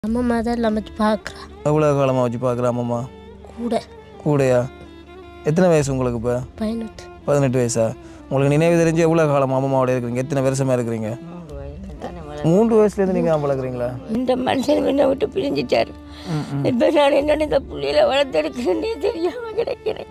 அம்மா தான் சமைச்சு பார்க்குறா எவ்வளோ காலமாக வச்சு பார்க்குற அம்மம்மா கூட கூடயா எத்தனை வயசு உங்களுக்கு இப்போ பதினெட்டு பதினெட்டு வயசா உங்களுக்கு நினைவு தெரிஞ்சு எவ்வளோ காலம் அம்மம்மாவோட இருக்கிறீங்க எத்தனை வருஷமாக இருக்கிறீங்க மூன்று வயசுலேருந்து நீங்கள் வளர்க்குறீங்களா இந்த மனுஷன் என்னை விட்டு பிரிஞ்சிட்டாரு இப்போ நான் என்னோட இந்த புள்ளையில வளர்த்தெடுக்கிறேன்னே தெரியாமல் கிடைக்கிறேன்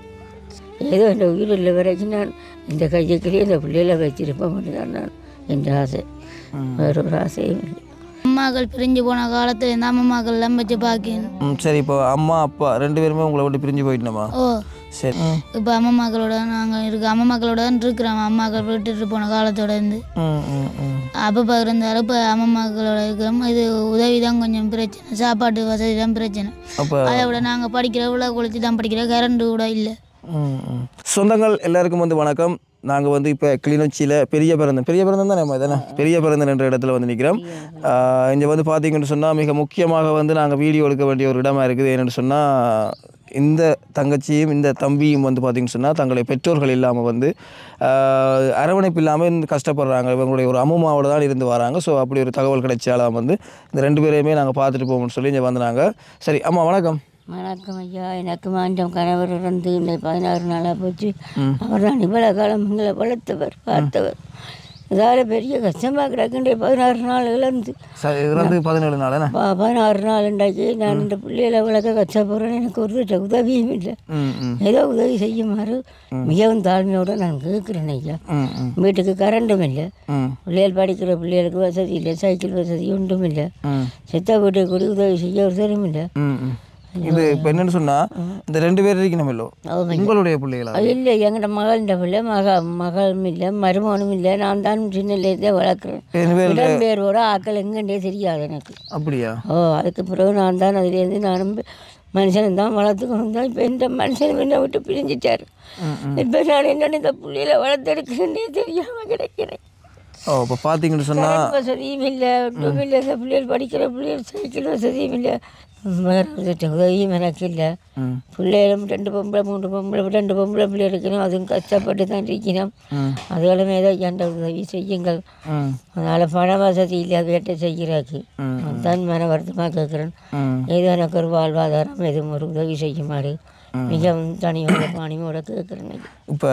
ஏதோ இந்த உயிர் உள்ள வரைக்கும் நான் இந்த கையக்கிலேயே இந்த பிள்ளையில வச்சிருப்பேன் மட்டும்தான் நான் என்ற ஆசை வேற ஒரு ஆசையும் இல்லை அம்மாக்கள் பிரிஞ்சு போன காலத்துல இந்த அம்மாக்கள் எல்லாம் வச்சு பார்க்கணும் ம் சரி இப்போ அம்மா அப்பா ரெண்டு பேருமே உங்களை விட்டு பிரிஞ்சு போயிட்டோமா ஓ சரி ம் இப்போ அம்மாக்களோட நாங்கள் இருக்க அம்மாக்களோட தான் இருக்கிறோம் அம்மாக்கள் விட்டுட்டு போன காலத்தோட இருந்து ம் ம் ம் அப்பப்பா இருந்தாலும் இப்போ அம்மாக்களோட இருக்கிறோம் இது உதவி தான் கொஞ்சம் பிரச்சனை சாப்பாட்டு வசதி தான் பிரச்சனை அப்போ அதை விட நாங்கள் படிக்கிற விழா குளிச்சு தான் படிக்கிறோம் கரண்ட் கூட இல்லை ம், ம். சொந்தங்கள் எல்லாருக்கும் வந்து வணக்கம் நாங்கள் வந்து இப்போ கிளிநொச்சியில் பெரிய பிறந்தன் பெரிய பிறந்தன் தானே தானே பெரிய பிறந்தன் என்ற இடத்துல வந்து நிற்கிறோம் இங்கே வந்து பார்த்தீங்கன்னு சொன்னால் மிக முக்கியமாக வந்து நாங்கள் வீடியோ எடுக்க வேண்டிய ஒரு இடமா இருக்குது என்னென்னு சொன்னால் இந்த தங்கச்சியும் இந்த தம்பியும் வந்து பார்த்திங்கன்னு சொன்னால் தங்களுடைய பெற்றோர்கள் இல்லாமல் வந்து ஆஹ், அரவணைப்பு இல்லாமல் கஷ்டப்படுறாங்க இவங்களுடைய ஒரு அம்மாவோட தான் இருந்து வராங்க ஸோ அப்படி ஒரு தகவல் கிடைச்சாலும் வந்து இந்த ரெண்டு பேரையுமே நாங்கள் பார்த்துட்டு போவோம்னு சொல்லி இங்கே வந்தாங்க சரி அம்மா வணக்கம் வணக்கம் ஐயா எனக்கு மாண்டம் கணவர் இறந்து இன்னைக்கு பதினாறு நாளாக போச்சு அவர் தான் இவ்வளோ காலம் எங்களை வளர்த்தவர் பார்த்தவர் இதால் பெரிய கஷ்டமாக கிடக்குண்டே பதினாறு நாள் இழந்து சரி இறந்து பதினேழு நாள் என்ன ப- பதினாறு நாள் இன்றைக்கு நான் இந்த பிள்ளைகளை வளர்க்க கஷ்டப்படுறேன் எனக்கு ஒரு வித உதவியும் இல்லை ம் ம் ஏதோ உதவி செய்யுமாறு மிகவும் தாழ்மையோடு நான் கேட்குறேன் ஐயா ம் ம் வீட்டுக்கு கரண்டும் இல்லை ம் பிள்ளைகள் படிக்கிற பிள்ளைகளுக்கு வசதி இல்லை சைக்கிள் வசதி ஒன்றும் இல்லை ம் செத்த வீட்டுக்கு கூட உதவி செய்ய ஒருத்தரும் இல்லை ம், ம். இது இப்போ என்னன்னு சொன்னா இந்த ரெண்டு பேர் இருக்கணும் இல்லோ ஆமாம். உங்களுடைய பிள்ளைகளா இல்லை எங்கட மகள்கிட்ட பிள்ளை மக மகளும் இல்லை மருமகனும் இல்லை நான் தான் சின்னலேருந்தே வளர்க்குறேன் ரெண்டு பேர் இடம்பெயர்வோட ஆக்கள் எங்கண்டே தெரியாது எனக்கு அப்படியா ஓ அதுக்கு பிறகு நான் தான் அதுலேருந்து நானும் மனுஷனை தான் வளர்த்துக்கணும் தான் இப்போ இந்த மனுஷன் என்னை விட்டு பிரிஞ்சிட்டாரு இப்போ நான் என்னோட இந்த பிள்ளையில வளர்த்தெடுக்கிறேன்னே தெரியாமல் கிடைக்கிறேன் ஓ இப்போ பார்த்தீங்கன்னு சொன்னா கரண்ட் வசதியும் இல்லை ஒன்றும் இல்லை இந்த பிள்ளைகள் படிக்கிற பிள்ளைகள் சைக்கிள் வசதியும் இல்லை வேறு ஒரு உதவியும் எனக்கு இல்லை ம் பிள்ளைகளும் ரெண்டு பொம்பளை மூன்று பொம்பளை ரெண்டு பொம்பளை பிள்ளை இருக்கணும் அதுவும் கஷ்டப்பட்டு தான் இருக்கணும் ம் அதுகளும் ஏதோ என்ற உதவி செய்யுங்கள் ம் அதனால் பண வசதி இல்லை வேட்டை செய்கிறாக்கு ம். அதுதான் மன வருத்தமாக கேட்குறேன் ம் ஏதோ எனக்கு ஒரு வாழ்வாதாரம் எதுவும் ஒரு உதவி செய்யுமாறு மிகவும் தனியோட பாணியோட கேட்குறேன் இப்போ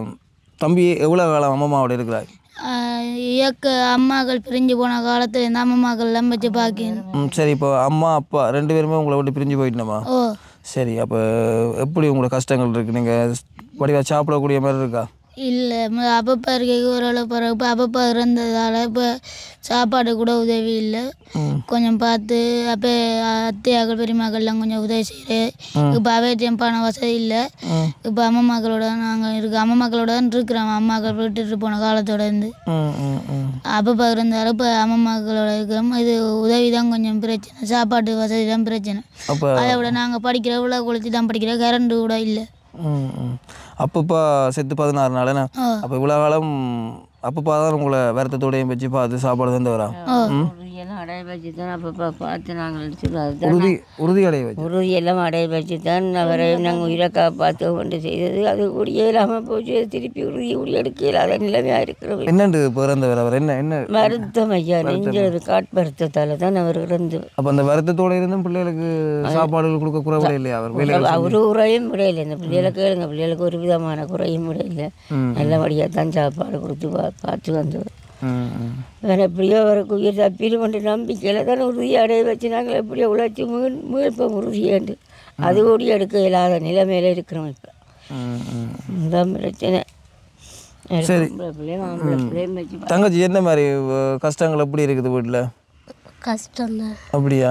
தம்பி எவ்வளோ காலம் அம்மாவோட இருக்கிறாய் ஆஹ் இயக்க அம்மாக்கள் பிரிஞ்சு போன காலத்துல இந்த அம்மாக்கள் எல்லாம் வச்சு பார்க்கணும் ம் சரி இப்போ அம்மா அப்பா ரெண்டு பேருமே உங்களை விட்டு பிரிஞ்சு போயிட்டோமா ஓ சரி அப்போ எப்படி உங்களோட கஷ்டங்கள் இருக்குது நீங்கள் வடிவாக சாப்பிடக்கூடிய மாதிரி இருக்கா இல்லை அப்பப்பா இருக்க ஓரளவு பிறகு இப்போ அப்பப்பா இறந்ததால் இப்போ சாப்பாடு கூட உதவி இல்லை ம் கொஞ்சம் பார்த்து அப்போ அத்தையாக்கள் பெரியமாக்கள்லாம் கொஞ்சம் உதவி செய்கிறேன் இப்போ அவைத்தியம் பண வசதி இல்லை ம் இப்போ அம்மா மக்களோட நாங்கள் இருக்க அம்மா மக்களோட தான் இருக்கிறோம் அம்மாக்கள் விட்டுட்டு போன காலத்தோட இருந்து ம் ம் ம் அப்பப்பா இருந்தாலும் இப்போ அம்மா மக்களோட இருக்கிறோம் இது உதவி தான் கொஞ்சம் பிரச்சனை சாப்பாட்டு வசதி தான் பிரச்சனை அப்போ அதை விட நாங்கள் படிக்கிற விழா குளிச்சு தான் படிக்கிறோம் கரண்ட் கூட இல்லை ம் ம் அப்பப்பா செத்து பதினாறு நாள் என்ன ஆ. அப்போ இவ்வளோ காலம் அப்பப்பா தான் உங்களை வருத்தத்தோடையும் வச்சு பார்த்து சாப்பாடு தந்து வரா உறுதியெல்லாம் அடைய வச்சு தான் அப்பப்போ பார்த்து நாங்கள் அடிச்சுடுவோம் அதுதான் உறுதி உறுதி அடைய வச்சு உறுதியெல்லாம் அடைய வச்சு தான் அவரை நாங்கள் உயிரை காப்பாற்ற கொண்டு செய்தது அது கூடிய இல்லாமல் போச்சு திருப்பி உறுதி உரி எடுக்க இல்லாத நிலைமையாக இருக்கிறோம் என்னண்டு பிறந்தவர் அவர் என்ன என்ன வருத்தம் ஐயா நெஞ்சது காட்பருத்தத்தால் தான் அவர் இறந்து அப்போ அந்த வருத்தத்தோட இருந்தும் பிள்ளைகளுக்கு சாப்பாடுகள் கொடுக்க குறைவில்லை இல்லையா அவர் வேலைகள் ஒரு குறையும் விடையில இந்த பிள்ளைகளை கேளுங்க பிள்ளைகளுக்கு ஒரு விதமான குறையும் விடையில ம். நல்லபடியாக தான் சாப்பாடு கொடுத்து பா பார்த்து வந்தவர் ம் ம் வேறு எப்படியோ அவருக்கு உயிர் தப்பிடும் என்ற நம்பிக்கையில் தான் உறுதி அடைய வச்சு நாங்கள் எப்படியோ உழைச்சி மீள் மீள்ப்போம் உறுதியாண்டு அது கூடி எடுக்க இயலாத நிலைமையில இருக்கிறோம் இப்போ ம் ம் இதுதான் பிரச்சனை சரி. பொம்பளை பிள்ளையும் ஆம்பளை பிள்ளையும் வச்சு தங்கச்சி என்ன மாதிரி அஹ், கஷ்டங்கள் எப்படி இருக்குது வீட்டில் கஷ்டம்தான் அப்படியா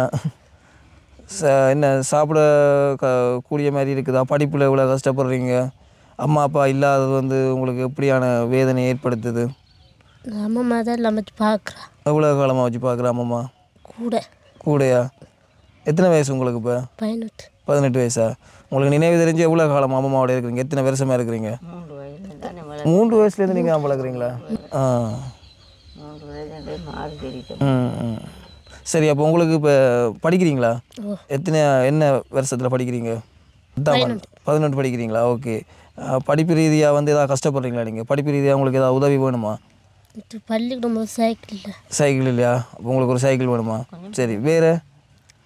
ச என்ன சாப்பிட க கூடிய மாதிரி இருக்குதா படிப்பில் எவ்வளோ கஷ்டப்படுறீங்க அம்மா அப்பா இல்லாதது வந்து உங்களுக்கு எப்படியான வேதனை ஏற்படுத்துது அம்மா தான் சமைச்சு பார்க்குறா எவ்வளோ காலமாக வச்சு பார்க்குற அம்மம்மா கூட கூடயா எத்தனை வயசு உங்களுக்கு இப்போ பதினெட்டு பதினெட்டு வயசா உங்களுக்கு நினைவு தெரிஞ்சு எவ்வளோ காலம் அம்மம்மாவோட இருக்கிறீங்க எத்தனை வருஷமாக இருக்கிறீங்க மூன்று வயதில் தானே வள மூன்று வயசுலேருந்து நீங்கள் வளர்க்குறீங்களா ஆ மூன்று வயதில் மாறு தெரியும் ம் ம் சரி அப்போ உங்களுக்கு இப்போ படிக்கிறீங்களா எத்தனை என்ன வருஷத்தில் படிக்கிறீங்க அதான் பதினெட்டு படிக்கிறீங்களா ஓகே படிப்பு ரீதியாக வந்து ஏதாவது கஷ்டப்படுறீங்களா நீங்கள் படிப்பு ரீதியாக உங்களுக்கு ஏதாவது உதவி வேணுமா இது பள்ளிக்கூடம் போது சைக்கிள் இல்லை சைக்கிள் இல்லையா அப்போ உங்களுக்கு ஒரு சைக்கிள் வேணுமா சரி வேறு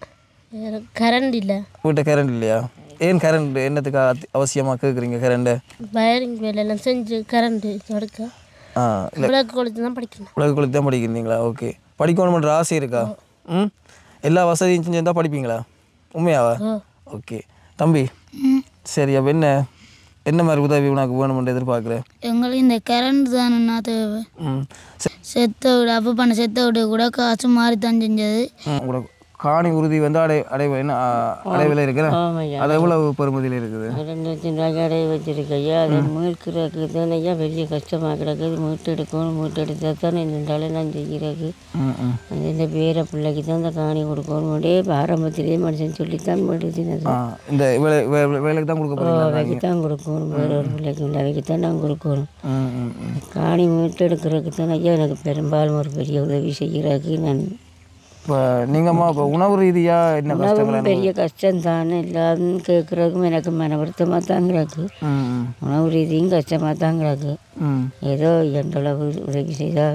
வேறு கரண்ட் இல்லை வீட்டை கரண்ட் இல்லையா ஏன் கரண்ட் என்னத்துக்கு அத்தி- அவசியமா கேட்குறீங்க கரண்ட்டு வயரிங் வேலையெல்லாம் செஞ்சு கரண்ட்டு எடுக்க ஆ இல்லை விளக்கு கொடுத்து தான் படிக்கணும் உலக கொளுத்தி தான் படிக்கிறீங்களா ஓகே படிக்கணுமன்ற ஆசை இருக்கா ம் எல்லா வசதியும் செஞ்சிருந்தா படிப்பீங்களா உண்மையாவா ஓ ஓகே தம்பி சரி அப்போ என்ன என்ன மாதிரி உதவி உனக்கு வேணுமென்று எதிர்பார்க்குறேன் எங்களுக்கு இந்த கரண்ட் தானேண்ணா தேவை ம் சரி செத்த விட அப்போ பண்ண செத்த விட கூட காசு மாறி தான் செஞ்சது ம், உங்களோட காணி உறுதி வந்து அடை அடைவு என்ன ஆ, அடைவில் இருக்கிறேன் ஆமாய்யா அது எவ்வளவு பெறுமதியில் இருக்குது ரெண்டு லட்சம் ரூபாய்க்கு அடைய வச்சிருக்கையா அதை மீட்கிறதுக்கு தானே ஐயா பெரிய கஷ்டமாக கிடக்குது மீட்டு எடுக்கணும் மீட்டு எடுத்தால் தானே இந்த தலை நான் செய்கிறதுக்கு ம் ம் அது இந்த பேர பிள்ளைக்கு தான் இந்த காணி கொடுக்கணும் அப்படியே ஆரம்பத்திலேயே மனுஷன் சொல்லித்தான் படுத்தினது ஆ இந்த வேலை வே- வேலைக்கு தான் கொடுக்க போகிறீங்களா அவைக்கு தான் கொடுக்கணும் வேற ஒரு பிள்ளைக்கு இல்லை அவைக்கு தான் நான் கொடுக்கணும் ம் ம் ம் காணி மீட்டு எடுக்கிறதுக்கு தான் ஐயா எனக்கு பெரும்பாலும் ஒரு பெரிய உதவி செய்கிறதுக்கு நான் இப்போ நீங்கம்மா இப்போ உணவு ரீதியாக என்ன கஷ்டங்கள் உணவும் பெரிய கஷ்டம் தானே எல்லாரும் கேட்குறதுக்கும் எனக்கு மன வருத்தமாக தான் கிடக்கு ம் ம் உணவு ரீதியும் கஷ்டமாக தான் கிடக்கு ம் ஏதோ எந்தளவு உதவி செய்தால்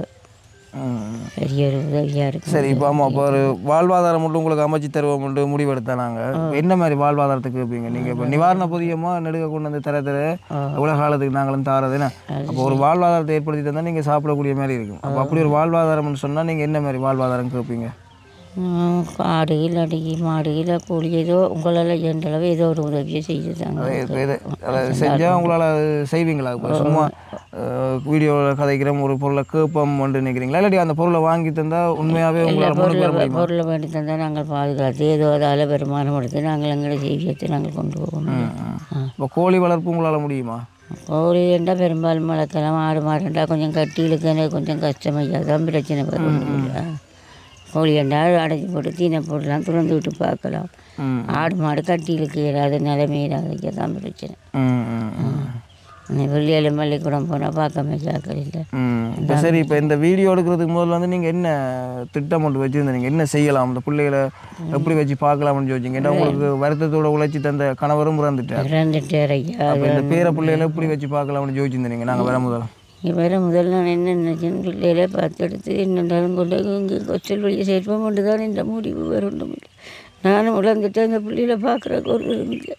ம் பெரிய ஒரு உதவியாக இருக்கு சரி இப்போ ஆமாம் இப்போ ஒரு வாழ்வாதாரம் மட்டும் உங்களுக்கு அமைச்சு தருவோம் மட்டும் முடிவெடுத்தா நாங்கள் என்ன மாதிரி வாழ்வாதாரத்துக்கு கேட்பீங்க நீங்கள் இப்போ நிவாரண புதியமாக நெடுக கொண்டு வந்து தர தர எவ்வளோ காலத்துக்கு நாங்களும் தாரதுன்னு அப்போ ஒரு வாழ்வாதாரத்தை ஏற்படுத்தி தந்தால் நீங்கள் சாப்பிடக்கூடிய மாதிரி இருக்கும் அப்போ அப்படி ஒரு வாழ்வாதாரம்னு சொன்னால் நீங்கள் என்ன மாதிரி வாழ்வாதாரம் கேட்பீங்க ம், ஆடு இல்லாட்டி மாடு இல்லை கோழி ஏதோ உங்களால் எந்தளவு ஏதோ ஒரு உதவியை செய்து தாங்க இப்போ இதை அதை செஞ்சால் உங்களால் அது செய்வீங்களா இப்போ சும்மா வீடியோவில் கதைக்கிறோம் ஒரு பொருளை கேட்போம் வந்து நினைக்கிறீங்களா இல்லாட்டி அந்த பொருளை வாங்கி தந்தால் உண்மையாகவே உங்களால் முன்னுக்கு வர முடியுமா பொருளை வேண்டி தந்தால் நாங்கள் பாதுகாத்து ஏதோ அதால் வருமானம் எடுத்து நாங்கள் எங்களை செய்வியத்தை நாங்கள் கொண்டு போகணும் ஆ. இப்போ கோழி வளர்ப்பு உங்களால் முடியுமா கோழி என்றால் பெரும்பாலும் வளர்க்கலாம் ஆடு மாடுண்டா கொஞ்சம் கட்டி இழுக்க கொஞ்சம் கஷ்டமையா தான் பிரச்சனை வரும் இல்லையா? கோழி என்றால் அடைச்சி போட்டு தீனை போடலாம் திறந்து விட்டு பார்க்கலாம் ம் ஆடு மாடு கட்டி இழுக்க இயலாத நிலைமையில தான் பிரச்சனை ம் ம் ம் வெள்ளியால மல்லிக்கூடம் போனால் பார்க்க மேய்ச்சாக்கள் இல்லை ம் இப்போ சரி இப்போ இந்த வீடியோ எடுக்கிறதுக்கு முதல்ல வந்து நீங்கள் என்ன திட்டம் ஒன்று வச்சுருந்தீங்க என்ன செய்யலாம் இந்த பிள்ளைகளை எப்படி வச்சு பார்க்கலாம்னு யோசிச்சிங்க ஏன்னா உங்களுக்கு வருத்தத்தோட உழைச்சி தந்த கணவரும் இறந்துட்டார் இறந்துட்டார் ஐயா அப்போ இந்த பேர பிள்ளைகளை எப்படி வச்சு பார்க்கலாம்னு யோசிச்சிருந்தீங்க நாங்கள் வர முதல்ல வேற முதல்ல நான் என்ன நினைச்சேன் பிள்ளையில பார்த்து என்னென்றாலும் கொண்டு இங்கே கொச்சல் வழியை சேர்ப்போம் கொண்டு தான் இந்த முடிவு வரும் நானும் உழந்துட்டேன் இந்த பிள்ளையில பார்க்குறக்கு ஒரு இல்லை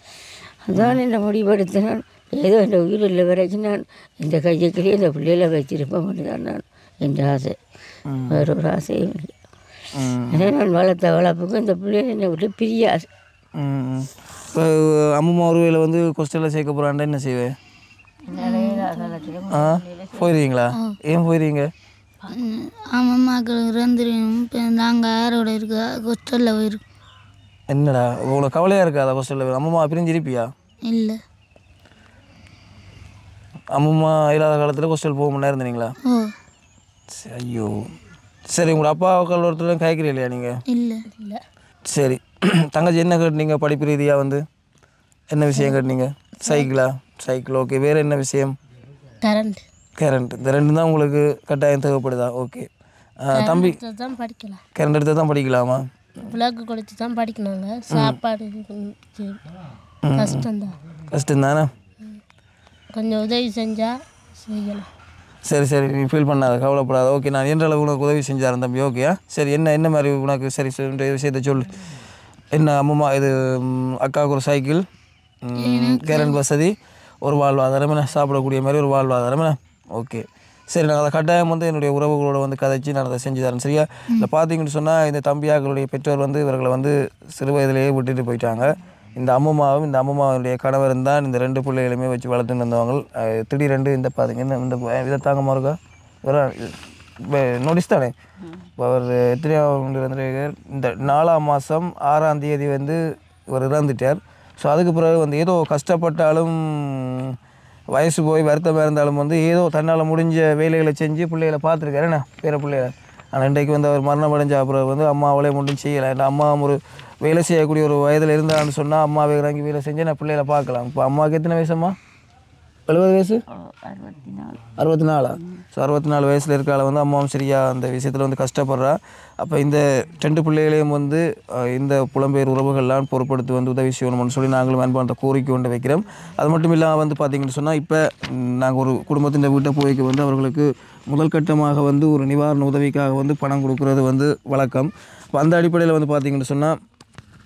அதான் இந்த முடிவெடுத்தேன் ஏதோ இந்த உயிர் இல்லை வரைக்கும் நான் இந்த கையக்கிலேயே இந்த பிள்ளையில வச்சிருப்பேன் தான் நான் என்ற ஆசை வேற ஒரு ஆசையும் இல்லை ம் ஏன்னா நான் வளர்த்த வளர்ப்புக்கும் இந்த பிள்ளைய என்னை விட்டு பிரிய ஆசை ம் இப்போ அம்மா ஒருவேளை வந்து கொஸ்டலில் சேர்க்க போகிறாண்டா என்ன செய்வேன் ஆ போயிருவீங்களா ஏன் போயிருவீங்க அம்மாக்கள் இறந்துடும் இப்போ நாங்கள் யாரோட இருக்கா ஹாஸ்டலில் போயிருக்கோம் என்னடா உங்களுக்கு கவலையாக இருக்காதா கொஸ்டலில் அம்மா பிரிஞ்சிருப்பியா இல்லை அம்மம்மா இல்லாத காலத்தில் ஹாஸ்டல் போக முன்னே இருந்தீங்களா ஓ சரி, ஐயோ சரி உங்களோட அப்பா ஒருத்தரும் கேட்குறீங்க இல்லையா நீங்கள் இல்லை இல்லை சரி தங்கச்சி என்ன கேட்டீங்க படிப்பு ரீதியாக வந்து என்ன விஷயம் கேட்டீங்க சைக்கிளா சைக்கிள் ஓகே வேறு என்ன விஷயம் கரண்ட் கரண்ட் இந்த ரெண்டு தான் உங்களுக்கு கட்டாயம் தேவைப்படுதா ஓகே தம்பி தான் படிக்கலாம் கரண்ட் எடுத்து தான் படிக்கலாமா விளக்கு கொடுத்து தான் படிக்கணுங்க சாப்பாடு கொஞ்சம் கஷ்டம்தான் கஷ்டம் தானே கொஞ்சம் உதவி செஞ்சால் செய்யலாம் சரி சரி நீ ஃபீல் பண்ணாத கவலைப்படாத ஓகே நான் என்ற அளவு உனக்கு உதவி செஞ்சாரன் தம்பி ஓகேயா சரி என்ன என்ன மாதிரி உனக்கு சரி சரி, இந்த விஷயத்தை சொல்லு என்ன அம்மம்மா இது ம், அக்காவுக்கு ஒரு சைக்கிள் ம், கரண்ட் வசதி ஒரு வாழ்வாதாரம் என்ன சாப்பிடக்கூடிய மாதிரி ஒரு வாழ்வாதாரம் என்ன ஓகே சரி நான் அதை கட்டாயம் வந்து என்னுடைய உறவுகளோட வந்து கதைச்சு நான் அதை செஞ்சு தரேன் சரியா இல்லை பார்த்தீங்கன்னு சொன்னால் இந்த தம்பியாக்களுடைய பெற்றோர் வந்து இவர்களை வந்து சிறு வயதிலேயே விட்டுட்டு போயிட்டாங்க இந்த அம்மாவும் இந்த அம்மாவுடைய கணவரும் தான் இந்த ரெண்டு பிள்ளைகளுமே வச்சு வளர்த்துட்டு வந்தவங்க அஹ் திடீரெண்டு இந்த பாருங்க என்ன இந்த இதை தாங்கமாக இருக்கா நோட்டீஸ் தானே இப்போ அவர் எத்தனையாவது இறந்துருக்கார் இந்த நாலாம் மாதம் ஆறாம் தேதி வந்து இவர் இறந்துட்டார் ஸோ அதுக்கு பிறகு வந்து ஏதோ கஷ்டப்பட்டாலும் வயசு போய் வருத்தமாக இருந்தாலும் வந்து ஏதோ தன்னால் முடிஞ்ச வேலைகளை செஞ்சு பிள்ளைகளை பார்த்துருக்காரு என்ன பேர பிள்ளைகளை ஆனால் இன்றைக்கு வந்து அவர் மரணம் அடைஞ்ச அப்புறம் வந்து அம்மா அவளே மட்டும் செய்யலை ஏன்னா அம்மா ஒரு வேலை செய்யக்கூடிய ஒரு வயதில் இருந்தான்னு சொன்னால் அம்மாவை இறங்கி வேலை செஞ்சு நான் பிள்ளைகளை பார்க்கலாம் இப்போ அம்மாவுக்கு எத்தனை வயசம்மா எழுபது வயசு அறுபத்தி நாலு அறுபத்தி நாலா ஸோ அறுபத்தி நாலு வயசில் இருக்கால வந்து அம்மாவும் சரியா அந்த விஷயத்தில் வந்து கஷ்டப்படுறா அப்போ இந்த ரெண்டு பிள்ளைகளையும் வந்து அஹ், இந்த புலம்பெயர் உறவுகள்லாம் பொறுப்படுத்தி வந்து உதவி செய்யணும்னு சொல்லி நாங்களும் அன்பான கோரிக்கை கொண்டு வைக்கிறோம் அது மட்டும் இல்லாமல் வந்து பார்த்தீங்கன்னு சொன்னால் இப்போ நாங்கள் ஒரு குடும்பத்தின் வீட்டை போய்க்கு வந்து அவர்களுக்கு முதல் கட்டமாக வந்து ஒரு நிவாரண உதவிக்காக வந்து பணம் கொடுக்கறது வந்து வழக்கம் அப்போ அந்த அடிப்படையில் வந்து பார்த்தீங்கன்னு சொன்னால்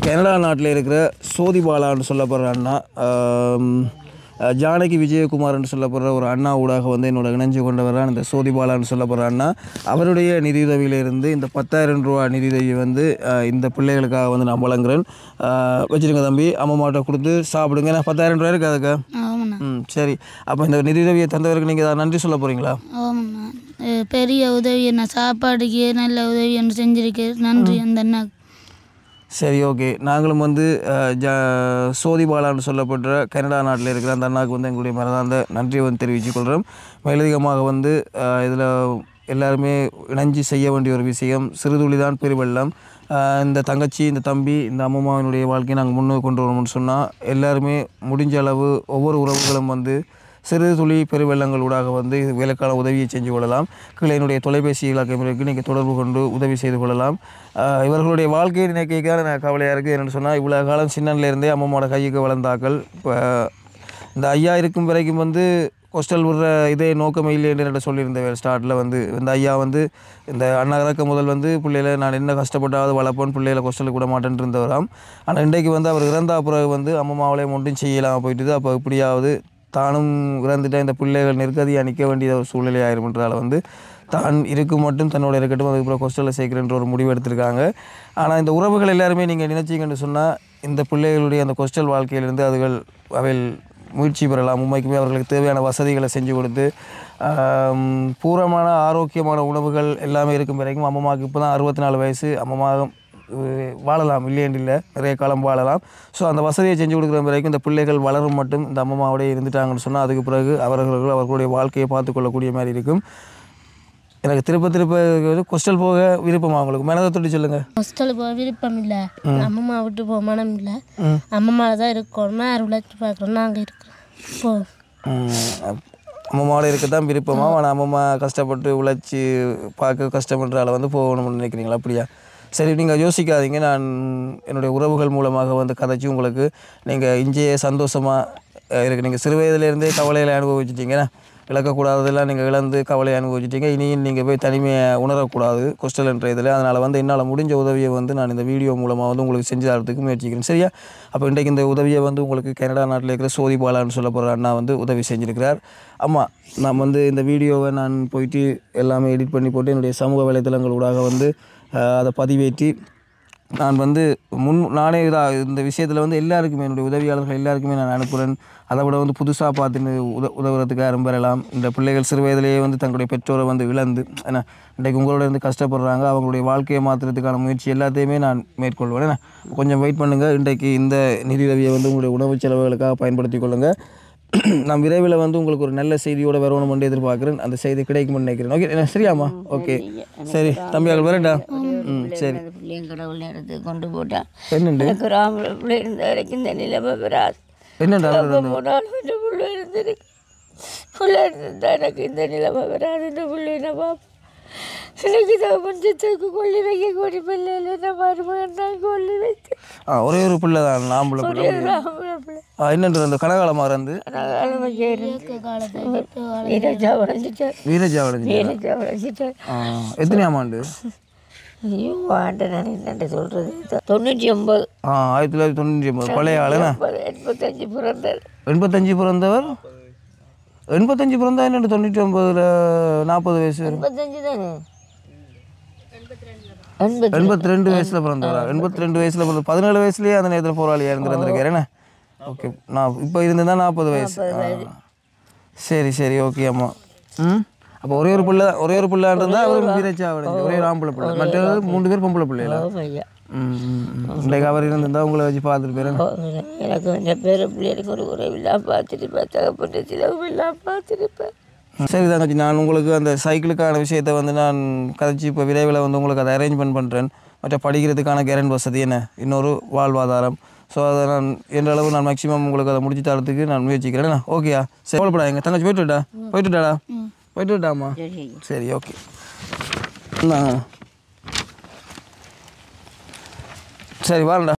கனடா நாட்டில் இருக்கிற சோதிபாலான்னு சொல்லப்படுற அண்ணா ஆம், அஹ், ஜானகி விஜயகுமார்னு சொல்லப்படுற ஒரு அண்ணா ஊடாக வந்து என்னோட இணைஞ்சு கொண்டவர் தான் இந்த சோதிபாலான்னு சொல்லப்படுற அண்ணா அவருடைய நிதியுதவியிலிருந்து இந்த பத்தாயிரம் ரூபா நிதியுதவி வந்து அஹ், இந்த பிள்ளைகளுக்காக வந்து நான் வழங்குறேன் அஹ், வச்சிருங்க தம்பி அம்மா மாட்ட கொடுத்து சாப்பிடுங்க ஏன்னா பத்தாயிரம் ரூபா இருக்கு அதுக்கு ஆமாண்ணா ம் சரி அப்போ இந்த நிதியுதவியை தந்தவருக்கு நீங்கள் ஏதாவது நன்றி சொல்ல போகிறீங்களா ஆமாண்ணா அஹ் பெரிய உதவி என்ன சாப்பாடுக்கு நல்ல உதவி ஒன்று செஞ்சிருக்கு நன்றி அந்த அண்ணாக்கு சரி ஓகே நாங்களும் வந்து அஹ், ஜ சோதிபாலான்னு சொல்லப்படுற கனடா நாட்டில் இருக்கிற அந்த அண்ணாவுக்கு வந்து எங்களுடைய மனதார்ந்த நன்றியை வந்து தெரிவித்துக் கொள்கிறோம் மேலதிகமாக வந்து இதில் எல்லாருமே இணைஞ்சு செய்ய வேண்டிய ஒரு விஷயம் சிறுதுளிதான் பெருவெள்ளம் அஹ், இந்த தங்கச்சி இந்த தம்பி இந்த அம்மாவினுடைய வாழ்க்கையை நாங்கள் முன்னோக்கி கொண்டு வரணும்னு சொன்னால் எல்லாருமே முடிஞ்ச அளவு ஒவ்வொரு உறவுகளும் வந்து சிறு துளி பெருவெள்ளங்கள் ஊடாக வந்து இது வேலைக்கான உதவியை செஞ்சு கொள்ளலாம் கீழே என்னுடைய தொலைபேசி இலக்கமிற்கு நீங்கள் தொடர்பு கொண்டு உதவி செய்து கொள்ளலாம் ஆஹ் இவர்களுடைய வாழ்க்கையை நினைக்கைக்கான நான் கவலையாக இருக்குது என்னென்னு சொன்னால் இவ்வளோ காலம் சின்னன்லேருந்தே அம்மாவோட கையுக்கு வளர்ந்தாக்கள் இப்போ இந்த ஐயா இருக்கும் வரைக்கும் வந்து ஹோஸ்டல் விடுற இதே நோக்கமே இல்லைன்னு என்கிட்ட சொல்லியிருந்தேன் ஸ்டார்ட்டில் வந்து இந்த ஐயா வந்து இந்த அண்ணா இறக்க முதல் வந்து பிள்ளைகளை நான் என்ன கஷ்டப்பட்டாவது வளர்ப்பேன் பிள்ளைகளை ஹோஸ்டலுக்கு விட மாட்டேன்ட்டு இருந்தவராம் ஆனால் இன்றைக்கு வந்து அவர் இறந்தா பிறகு வந்து அம்மாவாலே ஒன்றும் செய்யலாம் போயிட்டுது அப்போ எப்படியாவது தானும் இறந்துட்ட இந்த பிள்ளைகள் நெருக்கதியாக நிற்க வேண்டிய ஒரு சூழ்நிலை ஆயிரும்ன்றதால வந்து தான் இருக்கும் மட்டும் தன்னோட இருக்கட்டும் அதுக்கப்புறம் ஹோஸ்டலில் சேர்க்கிறன்ற ஒரு முடிவு எடுத்திருக்காங்க ஆனால் இந்த உறவுகள் எல்லாருமே நீங்கள் நினைச்சீங்கன்னு சொன்னால் இந்த பிள்ளைகளுடைய அந்த ஹோஸ்டல் வாழ்க்கையிலிருந்து அதுகள் அவைகள் முயற்சி பெறலாம் உண்மைக்குமே அவர்களுக்கு தேவையான வசதிகளை செஞ்சு கொடுத்து ஆம், பூரமான ஆரோக்கியமான உணவுகள் எல்லாமே இருக்கும் வரைக்கும் அம்மாவுக்கு இப்போ தான் அறுபத்தி நாலு வயசு அம்மாவாக அஹ் வாழலாம் இல்லையென்று இல்லை நிறைய காலம் வாழலாம் ஸோ அந்த வசதியை செஞ்சு கொடுக்குற வரைக்கும் இந்த பிள்ளைகள் வளரும் மட்டும் இந்த அம்மாவோடய இருந்துட்டாங்கன்னு சொன்னால் அதுக்கு பிறகு அவர்கள் அவர்களுடைய வாழ்க்கையை பார்த்து கொள்ளக்கூடிய மாதிரி இருக்கும் எனக்கு திருப்ப திருப்ப கொஸ்டல் போக விருப்பமா உங்களுக்கு மனதை தொட்டி சொல்லுங்கள் ஹாஸ்டலுக்கு போக விருப்பம் இல்லை அம்மம்மா விட்டு போக மனம் இல்லை அம்மம்மாவில் தான் இருக்கணும் யார் உழைச்சி பார்க்குறோம் நாங்கள் இருக்கிறோம் போ அம்மாவோட இருக்க தான் விருப்பமா ஆனால் அம்மா கஷ்டப்பட்டு உழைச்சி பார்க்க கஷ்டப்படுற ஆளை வந்து போகணும்னு நினைக்கிறீங்களா அப்படியா சரி நீங்கள் யோசிக்காதீங்க நான் என்னுடைய உறவுகள் மூலமாக வந்து கதைச்சி உங்களுக்கு நீங்கள் இங்கேயே சந்தோஷமாக இருக்கு நீங்கள் சிறு வயதிலேருந்தே கவலைகளை அனுபவிச்சிட்டீங்கன்னா இழக்கக்கூடாததெல்லாம் நீங்கள் இழந்து கவலையை அனுபவிச்சிட்டீங்க இனியும் நீங்கள் போய் தனிமையை உணரக்கூடாது கொஸ்டல் என்ற இதில் அதனால் வந்து என்னால் முடிஞ்ச உதவியை வந்து நான் இந்த வீடியோ மூலமாக வந்து உங்களுக்கு செஞ்சு தரத்துக்கு முயற்சிக்கிறேன் சரியா அப்போ இன்றைக்கு இந்த உதவியை வந்து உங்களுக்கு கனடா நாட்டில் இருக்கிற சோதி பாலான்னு சொல்ல போகிற அண்ணா வந்து உதவி செஞ்சுருக்கிறார் அம்மா நான் வந்து இந்த வீடியோவை நான் போயிட்டு எல்லாமே எடிட் பண்ணி போட்டு என்னுடைய சமூக வலைத்தளங்களூடாக வந்து அஹ், அதை பதிவேற்றி நான் வந்து முன் நானே இதாக இந்த விஷயத்தில் வந்து எல்லாருக்குமே என்னுடைய உதவியாளர்கள் எல்லாருக்குமே நான் அனுப்புகிறேன் அதை விட வந்து புதுசாக பார்த்து உத உதவுறதுக்கு யாரும் பெறலாம் இந்த பிள்ளைகள் சிறு வயதிலேயே வந்து தங்களுடைய பெற்றோரை வந்து இழந்து ஏன்னா இன்றைக்கு உங்களோட இருந்து கஷ்டப்படுறாங்க அவங்களுடைய வாழ்க்கையை மாற்றுறதுக்கான முயற்சி எல்லாத்தையுமே நான் மேற்கொள்வேன் என்ன கொஞ்சம் வெயிட் பண்ணுங்கள் இன்றைக்கு இந்த நிதியுதவியை வந்து உங்களுடைய உணவு செலவுகளுக்காக பயன்படுத்தி கொள்ளுங்கள் நான் விரைவில் வந்து உங்களுக்கு ஒரு நல்ல செய்தியோட வரணும்னு எதிர்பார்க்குறேன் அந்த செய்தி கிடைக்கும்னு நினைக்கிறேன் ஓகே என்ன சரியாம்மா ஓகே சரி தம்பியால் வரட்டா ம் சரி அந்த பிள்ளைங்க கடவுள் நேரத்துக்கு கொண்டு போட்டா என்னண்டு எனக்கு ஒரு ஆம்பளை பிள்ளை இருந்த வரைக்கும் இந்த நிலைமை வராது என்னண்டா அப்போ போனாலும் இந்த பிள்ளை இருந்திருக்கு பிள்ளை இருந்தா எனக்கு இந்த நிலைமை வராது இந்த பிள்ளை நான் பார்ப்பேன் எனக்கு இதை கொஞ்சத்துக்கு கொல்லி வைக்க கூடி பிள்ளை இல்லை நான் மருமகன் தான் கொல்லி வைத்தேன் ஆ ஒரே ஒரு பிள்ளை தான் ஆம்பளை பிள்ளை ஒரு ஆம்பளை பிள்ளை ஆ என்னன்றது அந்த கனகாலமாக இருந்து நான் வைக்க வீரஜா உழைஞ்சிட்டார் வீரஜா வளைஞ்சு வீரஜா உழைஞ்சிட்டார் ஆ எத்தனையாம் ஆண்டு ஐயோ ஆண்டு நான் என்னென்று சொல்கிறது தொண்ணூற்றி ஒம்பது ஆ ஆயிரத்தி தொள்ளாயிரத்தி தொண்ணூற்றி ஒன்பது பழைய ஆளுண்ணா ஒன்பது எண்பத்தஞ்சு பிறந்தார் எண்பத்தஞ்சு பிறந்தவர் எண்பத்தஞ்சு பிறந்தா என்னண்டு தொண்ணூற்றி ஒம்பதில் நாற்பது வயசு வரும் எண்பத்தஞ்சு தானே எண்பத்தி எண்பத்தி ரெண்டு வயசில் பிறந்தவரா எண்பத்தி ரெண்டு வயசில் பிறந்த பதினேழு வயசுலேயே அந்த நேரத்தில் போராளியாக இருந்திருந்திருக்காரு என்ன ஓகே நான் இப்போ இருந்திருந்தா நாற்பது வயசு ஆ. சரி சரி ஓகே அம்மா ம் அப்போ ஒரே ஒரு பிள்ளை ஒரே ஒரு பிள்ளைன்றதா அவர் வீரச்சா ஒரே ஒரு ஆம்பளை பிள்ளை மற்றது மூணு பேர் பொம்பளை பிள்ளைகளா ஐயா ம் ம், ம். இன்றைக்கு அவர் இருந்திருந்தா உங்களை வச்சு பார்த்துட்டு போயிரு எனக்கு இந்த பேர பிள்ளைகளுக்கு ஒரு உறவில்லாம் பார்த்துருப்பேன் தகப்பட்ட சிலவு எல்லாம் பார்த்துருப்பேன் சரி தங்கச்சி நான் உங்களுக்கு அந்த சைக்கிளுக்கான விஷயத்தை வந்து நான் கதைச்சி இப்போ விரைவில் வந்து உங்களுக்கு அதை அரேஞ்ச்மெண்ட் பண்ணுறேன் மற்ற படிக்கிறதுக்கான கேரண்ட் வசதி என்ன இன்னொரு வாழ்வாதாரம் ஸோ அதை நான் என்ற அளவு நான் மேக்ஸிமம் உங்களுக்கு அதை முடிச்சு தரத்துக்கு நான் முயற்சிக்கிறேன் ஓகேயா சரி கவலைப்படா எங்கள் தங்கச்சி போயிட்டு விட்டா போயிட்டு விட்டாடா போயிட்டு விட்டாம்மா சரி சரி ஓகே நான் சரி வாரண்டா